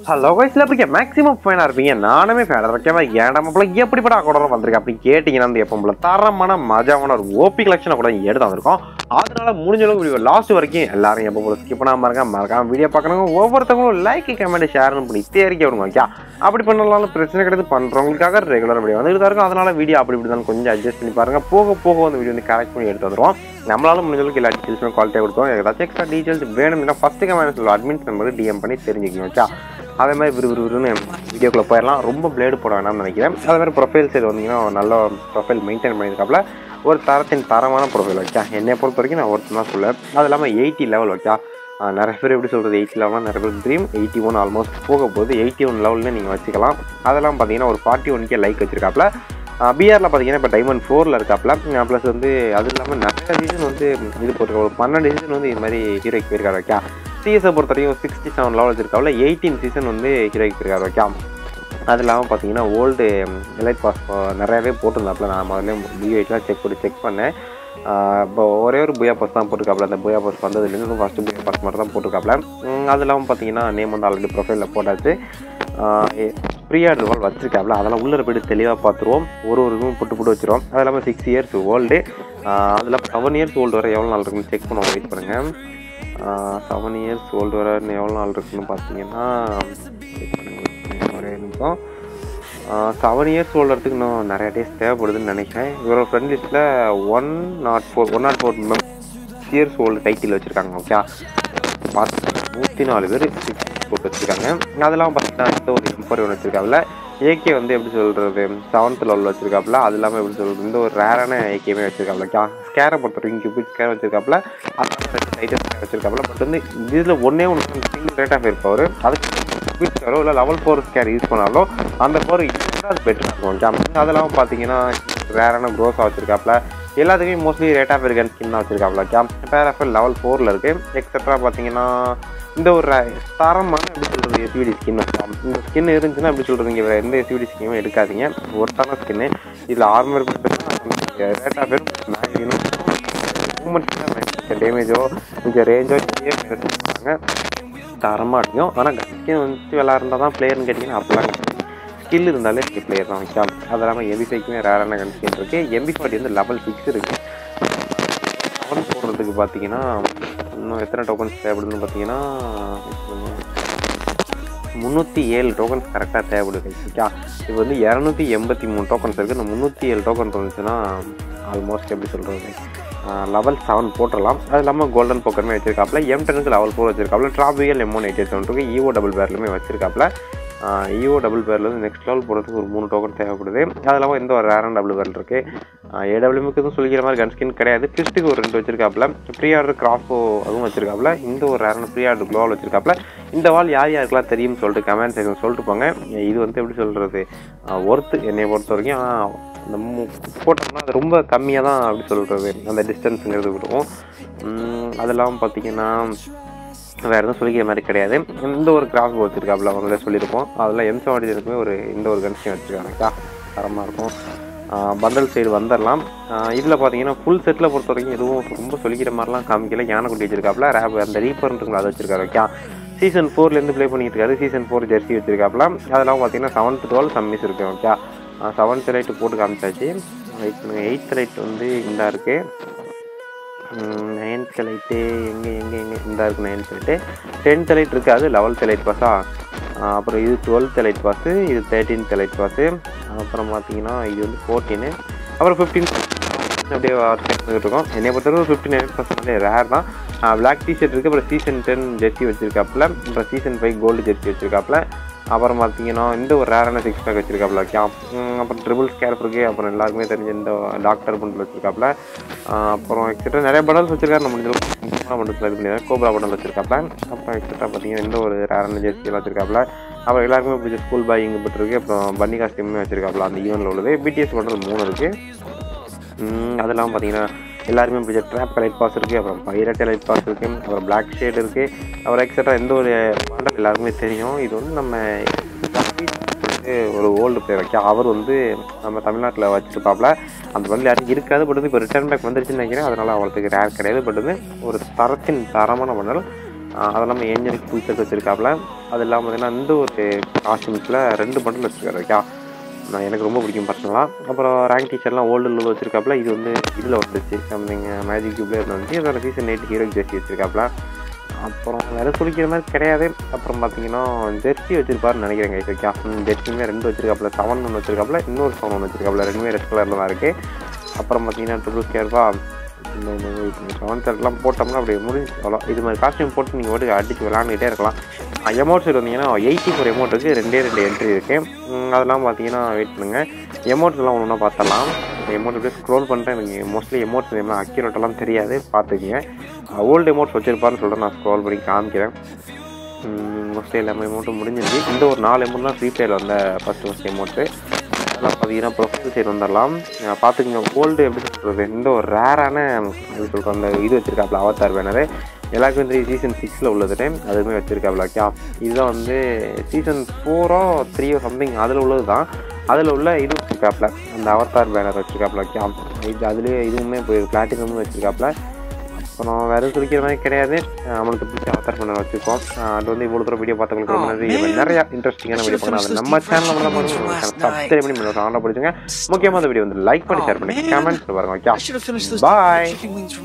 hello வயசில் இருப்பீங்க maximum ஃபேனாக இருப்பீங்க நானுமே ஃபேனாக இருக்கேன் ஏன்டா மாப்பிள்ள எப்படிப்பட்ட கூட வந்திருக்கேன் அப்படின்னு கேட்டிங்கன்னா அந்த எப்போ போல தரமான மஜாவான ஒரு ஓபி கலெக்ஷனை கூட எடுத்து வந்திருக்கோம் அதனால முடிஞ்ச அளவுக்கு வீடியோ லாஸ்ட் வரைக்கும் எல்லாரும் எப்போ போல ஸ்கிப் பண்ணாம இருக்க மறக்காம வீடியோ பார்க்கணும் ஒவ்வொருத்தவங்களும் லைக் கமெண்ட் ஷேர் பண்ணி தேரிக்க விடுங்க ஓகே அப்படி பண்ணலாம் பிரச்சனை கிடையாது பண்ணுறவங்களுக்காக ரெகுலர் வீடியோ வந்துட்டு தான் இருக்கும் அதனால வீடியோ அப்படி இப்படி தான் கொஞ்சம் அட்ஜஸ்ட் பண்ணி பாருங்க போக போக வந்து வீடியோ வந்து கரெக்ட் பண்ணி எடுத்து வந்துருவோம் நம்மளால முடிஞ்ச அளவுக்கு எல்லா டீட்டெயில்ஸுமே குவாலிட்டியாக கொடுத்தோம் ஏதாச்சும் எக்ஸ்ட்ரா டீட்டெயில்ஸ் வேணும்னா ஃபஸ்ட்டு கமெண்ட் சொல்லுவோம் அட்மின்ஸ் நம்பருக்கு டிஎம் பண்ணி தெரிஞ்சுக்கணும் ஓகே அதே மாதிரி விறு விறுவிறுன்னு வீடியோக்குள்ளே போயிடலாம் ரொம்ப பிளேடு போட வேணாம்னு நினைக்கிறேன் அதே மாதிரி ப்ரொஃபைல் சைடு வந்தீங்கன்னா ஒரு நல்ல ப்ரொஃபைல் மெயின்டைன் பண்ணியிருக்காப்புல ஒரு தரத்தின் தரமான ப்ரொஃபைல் வைக்கா என்னை பொறுத்த வரைக்கும் நான் ஒருத்தன் தான் சொல்லுவேன் அது இல்லாமல் எயிட்டி லெவல் வைக்கா ஆஹ் நிறைய பேர் எப்படி சொல்கிறது எயிட்டி லெவலாம் நிறைய பேர் ட்ரீம் எயிட்டி ஒன் ஆல்மோஸ்ட் போக போது எயிட்டி ஒன் லெவல்னு நீங்கள் வச்சுக்கலாம் அதெல்லாம் பார்த்தீங்கன்னா ஒரு ஃபார்ட்டி ஒன்கே லைக் வச்சிருக்காப்புல பிஆரில் பார்த்தீங்கன்னா இப்போ டைமண்ட் ஃபோரில் இருக்காப்புல ப்ளஸ் வந்து அது இல்லாமல் நிறைய சீசன் வந்து இது போட்டிருக்க ஒரு பன்னெண்டு சீசன் வந்து இது மாதிரி ஹீரோக்கு போயிருக்காரு வைக்கா சிஎஸை பொறுத்த வரைக்கும் சிக்ஸ்டி செவன் லெவல் வச்சிருக்காப்புல எயிட்டீன் சீசன் வந்து ஹீரோக்கு போயிருக்காரு வைக்கா அது இல்லாமல் பார்த்தீங்கன்னா ஓல்டு எலைட் பாஸ் நிறையவே போட்டிருந்தாப்புல நான் முதல்ல பிஐட்லாம் செக் பண்ணி செக் பண்ணேன் ஆஹ் இப்போ ஒரே ஒரு புயா பாஸ் தான் போட்டிருக்காப்புல அந்த புயா பாஸ் வந்ததுலேருந்து ஃபஸ்ட்டு புயா பாஸ் மட்டும் தான் போட்டிருக்காப்புல உம் அது இல்லாமல் பார்த்தீங்கன்னா நேம் வந்து ஆல்ரெடி ப்ரொஃபைலில் போட்டாச்சு ஃப்ரீயாக ரிவால் வச்சிருக்காப்புல அதெல்லாம் உள்ளே போய்ட்டு தெளிவாக பார்த்துருவோம் ஒரு ஒரு இதுவும் புட்டு புட்டு வச்சிருவோம் அது இல்லாமல் சிக்ஸ் இயர்ஸ் ஓல்டு அது இல்லாமல் செவன் இயர்ஸ் ஓல்டு வரை எவ்வளோ நாள் இருக்குன்னு செக் பண்ணுவோம் வெயிட் பண்ணுங்கள் செவன் இயர்ஸ் ஓல்டு வரை இன்னும் எவ்வளோ நாள் இருக்குன்னு பார்த்தீங்கன்னா wait பண்ணுங்க, wait பண்ணுங்க, ஒரே நிமிஷம் செவன் இயர்ஸ் ஓல்டருக்கு இன்னும் நிறைய டேஸ் தேவைப்படுதுன்னு நினைக்கிறேன் இவரோட ஃப்ரெண்ட் லிஸ்ட்டில் one not four one not four years old title வச்சுருக்காங்க ஓகே பார்த்து நூற்றி நாலு பேர் போட்டு வச்சுருக்காங்க அதெல்லாம் பார்த்தீங்கன்னா இந்த ஒரு எம்பர் ஒன்று வச்சுருக்காப்புல ஏகே வந்து எப்படி சொல்கிறது செவன்த் லெவலில் வச்சுருக்காப்புல அது இல்லாமல் எப்படி சொல்கிறது இந்த ஒரு ரேரான ஏகேமே வச்சுருக்காப்புல கா ஸ்கேரை பொறுத்த வரைக்கும் கியூபிட் ஸ்கேர் வச்சுருக்காப்புல லைட்டர் ஸ்கேர் வச்சுருக்காப்புல பட் வந்து இதில் ஒன்றே ஒன்று சிங்கிள் ரேட் ஆஃப் இருப்பவர் அதுக்கு கியூபிட் ஸ்கேரோ இல்லை லெவல் ஃபோர் ஸ்கேர் யூஸ் பண்ணாலும் அந்த ஃபோர் அது பெட்டராக இருக்கும் ஓகே அதெல்லாம் பார்த்தீங்கன்னா ரேரான க்ரோஸாக வச்சுருக்காப்புல எல்லாத்துக்குமே மோஸ்ட்லி ரேட் ஆஃப் இருக்கன் ஸ்கின் தான் வச்சிருக்காப்ல கேம் பேர் ஆஃப் லெவல் ஃபோரில் இருக்குது எக்ஸட்ரா பார்த்தீங்கன்னா இந்த ஒரு ர- தரமான எப்படி சொல்கிறது எஸ்விடி ஸ்கின் வச்சுக்கலாம் இந்த ஸ்கின் இருந்துச்சுன்னா எப்படி சொல்கிறது இங்கே வேறு எந்த எஸ்விடி ஸ்கின்னும் எடுக்காதீங்க ஒருத்தான ஸ்கின்னு இதில் ஆர்மர் ரேட் ஆஃப் மூமெண்ட் டேமேஜோ கொஞ்சம் ரேஞ்சோ பண்ணுறாங்க தரமாக இருக்கும் ஆனால் ஸ்கின் வந்து விளாட்றதா தான் பிளேயர்னு கேட்டிங்கன்னா அப்படிலாம் ஸ்கில் இருந்தாலே பிளேயர் தான் வைக்கலாம் அது இல்லாமல் எம்பி ஃபைக்குமே ரேரான கன் ஸ்கின் இருக்குது எம்பி ஃபார்ட்டி வந்து லெவல் சிக்ஸ் இருக்குது செவன் போடுறதுக்கு பார்த்தீங்கன்னா இன்னும் எத்தனை டோக்கன்ஸ் தேவைப்படுதுன்னு பார்த்தீங்கன்னா முந்நூற்றி ஏழு டோக்கன்ஸ் கரெக்டாக தேவைப்படுது ஓகே இப்போ வந்து இரநூத்தி எண்பத்தி மூணு டோக்கன்ஸ் இருக்குது இந்த முந்நூற்றி ஏழு டோக்கன் இருந்துச்சுன்னா ஆல்மோஸ்ட் எப்படி சொல்கிறது லெவல் செவன் போட்டுடலாம் அது இல்லாமல் கோல்டன் போக்கருமே வச்சிருக்காப்புல எம் டெனுக்கு லெவல் ஃபோர் வச்சிருக்காப்புல tropical M one eighty seven இருக்குது ஈவோ டபுள் பேர்லுமே வச்சிருக்காப்புல ஈவோ டபுள் பேரில் வந்து நெக்ஸ்ட் லெவல் போகிறதுக்கு ஒரு மூணு டோக்கன் தேவைப்படுது அது இல்லாமல் இந்த ஒரு ரேரன் டபுள் பேர் இருக்குது ஏடபிள்யூமுக்கு எதுவும் சொல்லிக்கிற மாதிரி கன் ஸ்கின் கிடையாது கிறிஸ்ட்டுக்கு ஒரு ரெண்டு வச்சிருக்காப்புல ப்ரீ ஆர்டர் கிராஃபோ அதுவும் வச்சிருக்காப்புல இந்த ஒரு ரேரன் ப்ரீ ஆர்டர் க்ளோவால் வச்சிருக்காப்புல இந்த வால் யார் யாருக்கெல்லாம் தெரியும்னு சொல்லிட்டு கமெண்ட் செக்ஷன் சொல்லிட்டு போங்க இது வந்து எப்படி சொல்கிறது ஒர்த்து என்னை பொறுத்த வரைக்கும் ஆனால் அந்த மு- போட்டோம்னா அது ரொம்ப கம்மியாக தான் அப்படி சொல்கிறது அந்த டிஸ்டன்ஸுங்கிறது விடுவோம் உம், அது இல்லாமல் பார்த்தீங்கன்னா வேறு எதுவும் சொல்லிக்கிற மாதிரி கிடையாது இந்த ஒரு கிராஸ் போ வச்சிருக்காப்புல அவங்களே சொல்லியிருப்போம் அதில் எம் செவன்டிஜனுக்குமே ஒரு இந்த ஒரு கன்ஸ்டின் வச்சுருக்காங்கக்கா தரமாக இருக்கும் பண்டல் சைடு வந்துடலாம் இதில் பார்த்தீங்கன்னா ஃபுல் செட்டில் பொறுத்த வரைக்கும் எதுவும் ரொம்ப சொல்லிக்கிற மாதிரிலாம் காமிக்கல யானை குட்டி வச்சிருக்காப்புல ரேப் அந்த ரீப்பர்ன்றங்களா அதை வச்சிருக்காரு ஓகே சீசன் ஃபோர்லேருந்து ப்ளே பண்ணிட்டு இருக்காரு சீசன் ஃபோர் ஜெர்சி வச்சிருக்காப்புல அதெல்லாம் பார்த்தீங்கன்னா செவன்த் டுவெல் சம்மிஸ் இருக்கு ஓகே செவன்த் லைட்டு போட்டு காமிச்சாச்சு வெயிட் பண்ணுங்க எயித் லைட் வந்து இந்த இருக்குது நைன்த் லைட்டு எங்கே எங்கே எங்கே இந்த இருக்குது நைன்த் லைட்டு டென்த் லைட் இருக்காது லெவல்த் லைட் பாஸா அப்புறம் இது டுவெல்த் லைட் பாஸு இது தேர்ட்டீன்த் லைட் பாஸு அப்புறம் பார்த்தீங்கன்னா இது வந்து ஃபோர்டீனு அப்புறம் ஃபிஃப்டீன் அப்படியே வந்துட்டு இருக்கோம் என்னை பொறுத்தவரை ஃபிஃப்டின் நைன் பர்சன்ட் ரேர் தான் பிளாக் டிஷர்ட் இருக்குது அப்புறம் சீசன் டென் ஜெர்சி வச்சிருக்காப்புல அப்புறம் சீசன் ஃபைவ் கோல்டு ஜெர்சி வச்சிருக்காப்புல அப்புறம் பார்த்தீங்கன்னா இந்த ஒரு ரேரான சிக்ஸ் பேக் வச்சிருக்காப்புல கேம் அப்புறம் ட்ரிபிள் ஸ்கேர் இருக்கு அப்புறம் எல்லாருக்குமே தெரிஞ்ச இந்த டாக்டர் பண்டில் வச்சிருக்காப்புல ஆஹ் அப்புறம் எக்ஸட்ரா நிறைய பண்டல்ஸ் வச்சிருக்காரு நம்ம முக்கியமான பண்டல்ஸ் இது பண்ணியிருக்காரு கோப்ரா பண்டல் வச்சிருக்காப்புல அப்புறம் எக்ஸட்ரா பார்த்தீங்கன்னா இந்த ஒரு ரேரான ஜெர்சி எல்லாம் வச்சிருக்காப்புல அப்புறம் எல்லாருக்குமே பிடிச்ச ஸ்கூல் பாய் இங்கே போட்டுருக்கு அப்புறம் பன்னி காஸ்டியூமே வச்சிருக்காப்புல அந்த ஈவெண்ட்டில் உள்ளது பிடிஎஸ் பண்டல் மூணு இருக்குது ம், அது இல்லாமல் பார்த்தீங்கன்னா எல்லாருமே பிடிச்ச ட்ராப் லைட் பாஸ் இருக்குது அப்புறம் பைரட் லைட் பாஸ் இருக்குது அப்புறம் பிளாக் ஷேட் இருக்குது அப்புறம் எக்ஸட்ரா எந்த ஒரு மாடல் எல்லாருக்குமே தெரியும் இது வந்து நம்ம வந்து ஒரு ஓல்டு பிளேயர் வைக்க அவர் வந்து நம்ம தமிழ்நாட்டில் வச்சுருப்பாப்புல அந்த பண்டில் யாரும் இருக்காது பட் வந்து இப்போ ரிட்டர்ன் பேக் வந்துருச்சுன்னு நினைக்கிறேன் அதனால் அவளுக்கு ரேர் கிடையாது பட் வந்து ஒரு தரத்தின் தரமான பண்டல் அது இல்லாமல் ஏஞ்சலுக்கு புல் செட் வச்சிருக்காப்புல அது இல்லாமல் பார்த்தீங்கன்னா இந்த ஒரு காஸ்டியூம்ஸில் ரெண்டு பண்டில் வச்சுருக்காரு ஓகே நான் எனக்கு ரொம்ப பிடிக்கும் பர்சனலாக அப்புறம் ரேங்க் டீச்சர்லாம் ஓல்டு லெவல் வச்சிருக்காப்புல இது வந்து இதில் வந்துச்சு சம்திங் மேஜிக் கியூப்ல வந்துச்சு அதோட சீசன் எயிட் ஹீரோ ஜெர்சி வச்சிருக்காப்புல அப்புறம் வேறு சொல்லிக்கிற மாதிரி கிடையாது அப்புறம் பார்த்தீங்கன்னா ஜெர்சி வச்சிருப்பாருன்னு நினைக்கிறேன் கைஸ் ஓகே ஜெர்சியுமே ரெண்டு வச்சிருக்காப்புல செவன் ஒன்று வச்சிருக்காப்புல இன்னொரு செவன் ஒன்று வச்சிருக்காப்புல ரெண்டுமே ரெட் கலரில் தான் இருக்குது அப்புறம் பார்த்தீங்கன்னா ட்ரிபிள் ஸ்கேர்வா இந்த இந்த செவன் த்ரெட்லாம் போட்டோம்னா அப்படியே முடிஞ்சு அவ்வளோ இது மாதிரி காஸ்டியூம் போட்டு நீங்கள் வந்து அடிச்சு விளாண்டுக்கிட்டே இருக்கலாம் எமௌண்ட் சைடு வந்தீங்கன்னா எயிட்டி ஃபோர் எமௌண்ட் இருக்குது ரெண்டே ரெண்டு என்ட்ரி இருக்குது அதெல்லாம் பார்த்தீங்கன்னா வெயிட் பண்ணுங்கள் எமௌண்ட்ஸ் எல்லாம் ஒன்று ஒன்றா பார்த்தலாம் எமௌண்ட் அப்படியே ஸ்க்ரோல் பண்ணிட்டேன் எனக்கு மோஸ்ட்லி எமௌண்ட்ஸ் எல்லாம் அக்யூரேட்டெல்லாம் தெரியாது பார்த்துக்குங்க ஓல்டு எமௌண்ட்ஸ் வச்சிருப்பாருன்னு சொல்லிட்டு நான் ஸ்க்ரோல் பண்ணி காமிக்கிறேன் மோஸ்ட்லி எல்லாமே எமௌண்ட்டும் முடிஞ்சிருச்சு இந்த ஒரு நாலு எமௌண்ட் தான் ஃப்ரீ ஃபயர் வந்த ஃபஸ்ட்டு ஃபஸ்ட் எமௌண்ட்டு அதெல்லாம் பார்த்தீங்கன்னா ப்ரொஃபஸர் சைடு வந்துடலாம் அஹ் பார்த்துக்கங்க கோல்டு எப்படி சொல்கிறது இந்த ஒரு ரேரான எப்படி சொல்கிறோம் அந்த இது வச்சிருக்காப்புல அவத்தார் பேனரு எல்லாருக்கும் தெரியும் சீசன் சிக்ஸில் உள்ளது டைம் அதுவுமே வச்சிருக்காப்புல ஓகே இதுதான் வந்து சீசன் ஃபோரோ த்ரீயோ சம்திங் அதில் உள்ளது தான் அதில் உள்ள இது வச்சிருக்காப்புல அந்த அவத்தார் பேனர் வச்சிருக்காப்புல ஓகே இது அதுலேயே இதுவுமே போய் பிளாட்டினமும் வச்சிருக்காப்புல அப்புறம் வேறு சொல்லிக்கிற மாதிரி கிடையாது அஹ் நம்மளுக்கு பிடிச்ச அவதார் பண்ண வச்சுருக்கோம் அது வந்து இவ்வளோ தூரம் வீடியோ பார்த்தவங்களுக்கு ரொம்ப நன்றி இது மாதிரி நிறைய இன்ட்ரெஸ்டிங்கான வீடியோ பண்ணலாம் அது நம்ம சேனலில் மட்டும் பாருங்க சப்ஸ்கிரைப் பண்ணி ஆன பிடிச்சுங்க முக்கியமாக இந்த வீடியோ வந்து லைக் பண்ணி ஷேர் பண்ணி கமெண்ட் பாருங்க I should have finished okay those boy chicken wings from